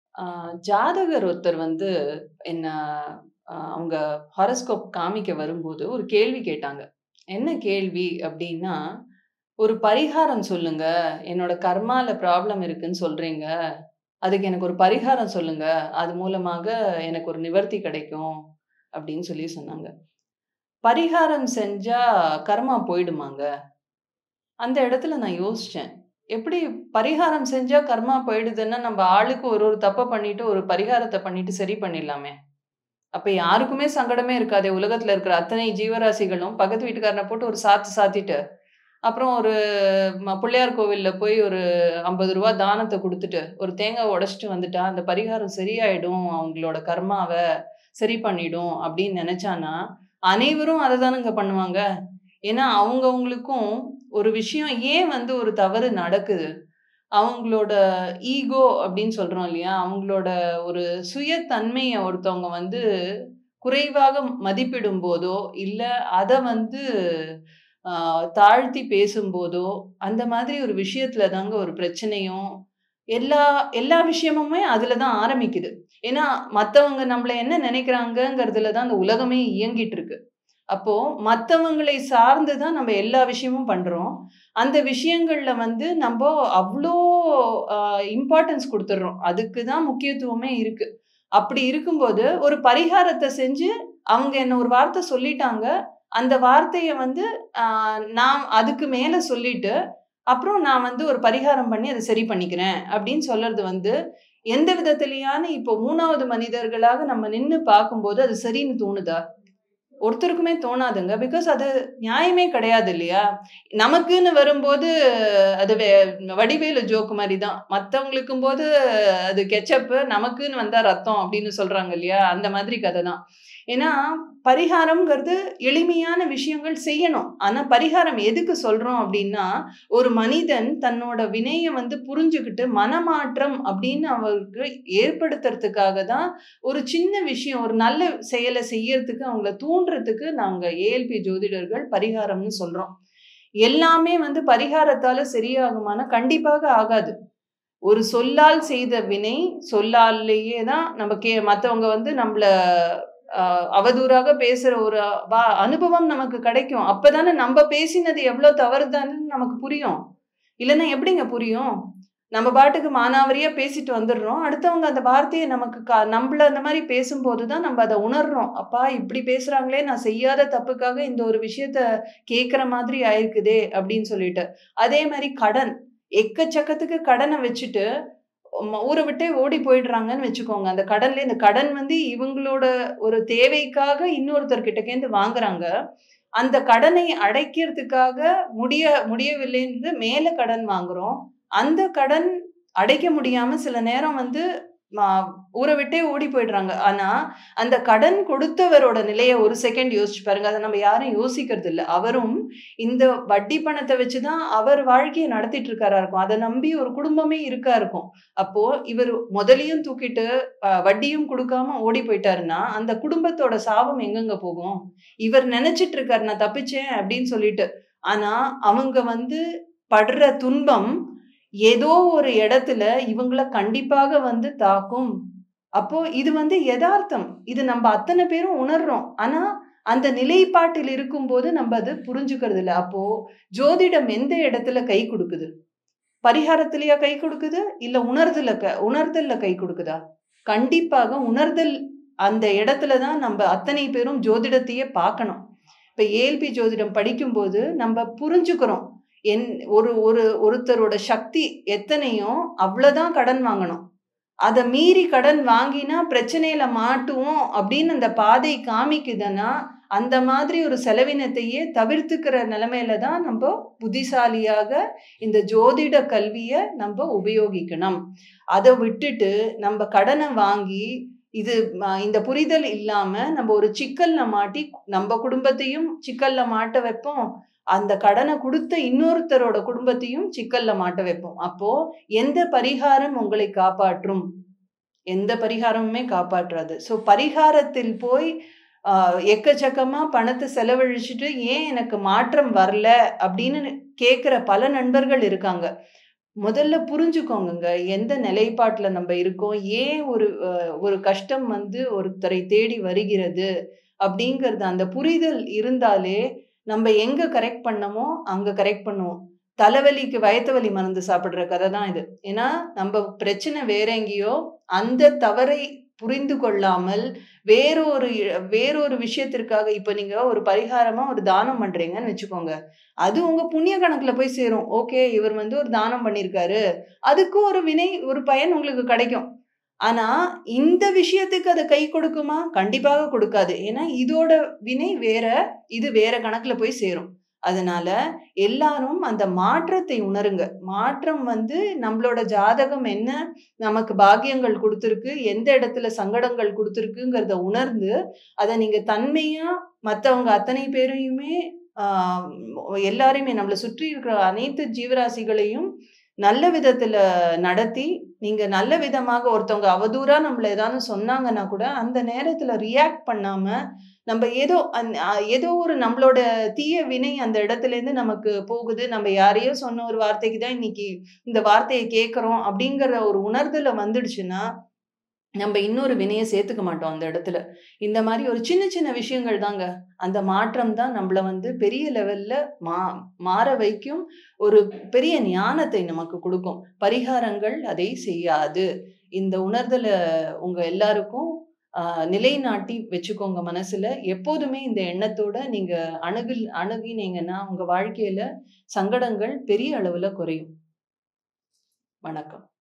ஆ ஜாதகர் ஒருத்தர் வந்து என்ன அ அவங்க ஹாரோஸ்கோப் காமிக்க வரும்போது ஒரு கேள்வி கேட்டாங்க. என்ன கேள்வி அப்டின்னா, "ஒரு பரிகாரம் சொல்லுங்க. என்னோட கர்மால ப்ராப்ளம் இருக்குன்னு சொல்றீங்க. அதுக்கு எனக்கு ஒரு பரிகாரம் சொல்லுங்க. அது மூலமாக எனக்கு ஒரு நிவர்த்தி கிடைக்கும்." அப்டின்னு சொல்லி சொன்னாங்க. பரிகாரம் செஞ்சா கர்மா போயிடுமாங்க? அந்த இடத்துல நான் யோசிச்சேன். எப்படி பரிகாரம் செஞ்சா கர்மா போயிடுதுன்னா, நம்ப ஆளுக்கு ஒரு ஒரு தப்ப பண்ணிட்டு, ஒரு பரிகாரத்த பண்ணிட்டு சரி பண்ணிடலாமே! அப்ப யாருக்குமே சங்கடமே இருக்காதே! உலகத்துல இருக்கிற அத்தனை ஜீவராசிகளும் பக்கத்து வீட்டுக்காரன போட்டு ஒரு சாத்து சாத்திட்டு, அப்புறம் ஒரு ம பிள்ளையார் கோவில்ல போய் ஒரு ரூ. 50 தானத்த குடுத்துட்டு, ஒரு தேங்காவ உடைச்சுட்டு வந்துட்டா, அந்த பரிகாரம் சரியாயிடும். அவங்களோட கர்மாவ சரி பண்ணிடும் அப்டின்னு நெனச்சான்னா, அனைவரும் அத தானங்க பண்ணுவாங்க. ஏன்னா, அவங்கவங்களுக்கும் ஒரு விஷயம் ஏன் வந்து ஒரு தவறு நடக்குது? அவங்களோட ஈகோ அப்டின்னு சொல்றோம் இல்லையா? அவங்களோட ஒரு சுயத்தன்மைய ஒருத்தவங்க வந்து குறைவாக மதிப்பிடும்போதோ, இல்ல அத வந்து ஆ தாழ்த்தி பேசும்போதோ, அந்த மாதிரி ஒரு விஷயத்துல தாங்க ஒரு பிரச்சனையும், எல்லா எல்லா விஷயமுமே அதுல தான் ஆரம்பிக்குது. ஏன்னா, மத்தவங்க நம்மள என்ன நெனைக்கிறாங்கங்கிறதுல தான் அந்த உலகமே இயங்கிட்டு இருக்கு. அப்போ மத்தவங்களை சார்ந்து தான் நம்ம எல்லா விஷயமும் பண்றோம். அந்த விஷயங்கள்ல வந்து நம்ப அவ்ளோ அ இம்பார்ட்டன்ஸ் குடுத்துடுறோம். அதுக்கு தான் முக்கியத்துவமே இருக்கு. அப்படி இருக்கும்போது, ஒரு பரிகாரத்த செஞ்சு, அவங்க என்ன ஒரு வார்த்த சொல்லிட்டாங்க. அந்த வார்த்தைய வந்து அ நான் அதுக்கு மேல சொல்லிட்டு, அப்புறம் நான் வந்து ஒரு பரிகாரம் பண்ணி அத சரி பண்ணிக்கிறேன். அப்டின்னு சொல்றது வந்து, எந்த விதத்திலயான இப்போ 3வது மனிதர்களாக நம்ம நின்னு பார்க்கும்போது, அது சரின்னு தோணுதா? ஒருத்தருக்குமே தோணாதுங்க. பிகாஸ் அது நியாயமே கிடையாது இல்லையா? நமக்குன்னு வரும்போது அது வே வடிவேலு ஜோக் மாரி தான். மத்தவங்களுக்கும்போது அது கெட்சப்பு, நமக்குன்னு வந்தா ரத்தம் அப்டின்னு சொல்றாங்க இல்லையா? அந்த மாதிரி கத தான். ஏன்னா, பரிகாரம்ங்கிறது எளிமையான விஷயங்கள் செய்யணும். ஆனா, பரிகாரம் எதுக்கு சொல்றோம் அப்டின்னா, ஒரு மனிதன் தன்னோட வினைய வந்து புரிஞ்சுகிட்டு, மனமாற்றம் அப்டின்னு அவருக்கு ஏற்படுத்துறதுக்காக தான், ஒரு சின்ன விஷயம், ஒரு நல்ல செயல செய்யறதுக்கு அவங்கள தூண்டுறதுக்கு நாங்க ஏஎல்பி ஜோதிடர்கள் பரிகாரம்னு சொல்றோம். எல்லாமே வந்து பரிகாரத்தால சரியாகுமான்னா, கண்டிப்பாக ஆகாது. ஒரு சொல்லால் செய்த வினை, சொல்லாலேயே தான் நம்ம கே மத்தவங்க வந்து நம்பள அ அவதூறாக பேசுற ஒரு வ அனுபவம் நமக்கு கிடைக்கும். அப்ப தானே நம்ப பேசினது எவ்ளோ தவறுதான்னு நமக்கு புரியும். இல்லன்னா எப்டிங்க புரியும்? நம்ம பாட்டுக்கு மானாவாரியா பேசிட்டு வந்துடுறோம். அடுத்தவங்க அந்த வார்த்தைய நமக்கு க நம்பள அந்த மாரி பேசும்போது தான் நம்ப அத உணர்றோம். அப்பா இப்டி பேசுறாங்களே! நான் செய்யாத தப்புக்காக இந்த ஒரு விஷயத்த கேட்கிற மாதிரி ஆயிருக்குதே! அப்டின்னு சொல்லிட்டு. அதே மாரி கடன். எக்கச்சக்கத்துக்கு கடன வச்சுட்டு, ம ஊர விட்டே ஓடி போயிடுறாங்கன்னு வச்சுக்கோங்க. அந்த கடன்லே இந்த கடன் வந்து இவங்களோட ஒரு தேவைக்காக இன்னொருத்தர் கிட்டக்கேருந்து வாங்குறாங்க. அந்த கடனை அடைக்கிறதுக்காக முடிய முடியவில்லைன்னு மேல கடன் வாங்குறோம். அந்த கடன் அடைக்க முடியாம சில நேரம் வந்து ம ஊர விட்டே ஓடி போயிடுறாங்க. ஆனா, அந்த கடன் கொடுத்தவரோட நிலைய ஒரு செகண்ட் யோசிச்சு பாருங்க. அத நம்ம யாரும் யோசிக்கிறது இல்ல. அவரும் இந்த வட்டி பணத்த வச்சு தான் அவர் வாழ்க்கைய நடத்திட்டு இருக்காரா இருக்கும். அத நம்பி ஒரு குடும்பமே இருக்கா இருக்கும். அப்போ இவரு முதலையும் தூக்கிட்டு அ வட்டியும் குடுக்காம ஓடி போயிட்டாருன்னா, அந்த குடும்பத்தோட சாபம் எங்கங்க போகும்? இவர் நெனச்சிட்டு இருக்காரு, நான் தப்பிச்சேன் அப்டின்னு சொல்லிட்டு. ஆனா, அவங்க வந்து படுற துன்பம், ஏதோ ஒரு இடத்துல இவங்கள கண்டிப்பாக வந்து தாக்கும். அப்போ இது வந்து எதார்த்தம். இது நம்ப அத்தன பேரும் உணர்றோம். ஆனா, அந்த நிலைப்பாட்டில் இருக்கும்போது நம்ப அத புரிஞ்சுக்கிறது இல்ல. அப்போ ஜோதிடம் எந்த இடத்துல கை குடுக்குது? பரிகாரத்திலயா கை குடுக்குது? இல்ல உணர்தல க உணர்தல்ல கை குடுக்குதா? கண்டிப்பாக உணர்தல் அந்த இடத்துல தான் நம்ப அத்தனை பேரும் ஜோதிடத்தையே பார்க்கணும். இப்ப ஏஎல்பி ஜோதிடம் படிக்கும்போது நம்ப புரிஞ்சுக்கிறோம். என் ஒரு ஒரு ஒருத்தரோட சக்தி எத்தனையோ, அவ்ளோ தான் கடன் வாங்கணும். அத மீறி கடன் வாங்கினா பிரச்சனையில மாட்டுவோம் அப்டின்னு அந்த பாதை காமிக்குதுன்னா, அந்த மாதிரி ஒரு செலவினத்தையே தவிர்த்துக்கிற நிலைமையில தான் நம்ப புத்திசாலியாக இந்த ஜோதிட கல்விய நம்ப உபயோகிக்கணும். அத விட்டுட்டு நம்ப கடன வாங்கி, இது ம இந்த புரிதல் இல்லாம நம்ப ஒரு சிக்கல்ல மாட்டி, நம்ப குடும்பத்தையும் சிக்கல்ல மாட்ட வைப்போம். அந்த கடன குடுத்த இன்னொருத்தரோட குடும்பத்தையும் சிக்கல்ல மாட்ட வைப்போம். அப்போ எந்த பரிகாரம் உங்களை காப்பாற்றும்? எந்த பரிகாரமுமே காப்பாற்றாது. ஸோ பரிகாரத்தில் போய் அ எக்கச்சக்கமா பணத்த செலவழிச்சுட்டு, ஏன் எனக்கு மாற்றம் வரல? அப்டின்னு கேட்கிற பல நண்பர்கள் இருக்காங்க. முதல்ல புரிஞ்சுக்கோங்கங்க. எந்த நிலைப்பாட்டுல நம்ப இருக்கோம்? ஏன் ஒரு அ ஒரு கஷ்டம் வந்து ஒருத்தரை தேடி வருகிறது? அப்படிங்கிறது அந்த புரிதல் இருந்தாலே, நம்ப எங்க கரெக்ட் பண்ணமோ, அங்க கரெக்ட் பண்ணுவோம். தலைவலிக்கு வயத்து வலி மருந்து சாப்பிடுற கத தான் இது. ஏன்னா, நம்ப பிரச்சனை வேற எங்கேயோ, அந்த தவறை புரிந்து கொள்ளாமல், வேறொரு வேறொரு விஷயத்திற்காக இப்ப நீங்க ஒரு பரிகாரமா ஒரு தானம் பண்றீங்கன்னு வச்சுக்கோங்க. அது உங்க புண்ணிய கணக்குல போய் சேரும். ஓகே, இவர் வந்து ஒரு தானம் பண்ணியிருக்காரு. அதுக்கு ஒரு வினை ஒரு பயன் உங்களுக்கு கிடைக்கும். ஆனா, இந்த விஷயத்துக்கு அது கை கொடுக்குமா? கண்டிப்பாக கொடுக்காது. ஏன்னா, இதோட வினை வேற, இது வேற கணக்குல போய் சேரும். அதனால எல்லாரும் அந்த மாற்றத்தை உணருங்க. மாற்றம் வந்து நம்பளோட ஜாதகம் என்ன நமக்கு பாக்கியங்கள் குடுத்திருக்கு, எந்த இடத்துல சங்கடங்கள் குடுத்திருக்குங்கிறத உணர்ந்து, அத நீங்க தன்மையா மத்தவங்க அத்தனை பேரையுமே ஆ எல்லாரையுமே நம்மள சுற்றி இருக்கிற அனைத்து ஜீவராசிகளையும் நல்ல விதத்துல நடத்தி, நீங்க நல்ல விதமாக ஒருத்தவங்க அவதூறா நம்மள ஏதாவது சொன்னாங்கன்னா கூட, அந்த நேரத்துல ரியாக்ட் பண்ணாம, நம்ப ஏதோ அந் அ ஏதோ ஒரு நம்மளோட தீய வினை அந்த இடத்துலேருந்து நமக்கு போகுது. நம்ப யாரையோ சொன்ன ஒரு வார்த்தைக்கு தான் இன்னைக்கு இந்த வார்த்தைய கேட்கிறோம் அப்படிங்கிற ஒரு உணர்தல வந்துடுச்சுன்னா, நம்ப இன்னொரு வினைய சேர்த்துக்க மாட்டோம் அந்த இடத்துல. இந்த மாரி ஒரு சின்ன சின்ன விஷயங்கள் தாங்க. அந்த மாற்றம் தான் நம்பள வந்து பெரிய லெவல்ல மா மாற வைக்கும். ஒரு பெரிய ஞானத்தை நமக்கு குடுக்கும். பரிகாரங்கள் அதை செய்யாது. இந்த உணர்தல உங்க எல்லாருக்கும் அ நிலைநாட்டி வச்சுக்கோங்க மனசுல. எப்போதுமே இந்த எண்ணத்தோட நீங்க அணுகில் அணுகினீங்கன்னா, உங்க வாழ்க்கையில சங்கடங்கள் பெரிய அளவுல குறையும். வணக்கம்.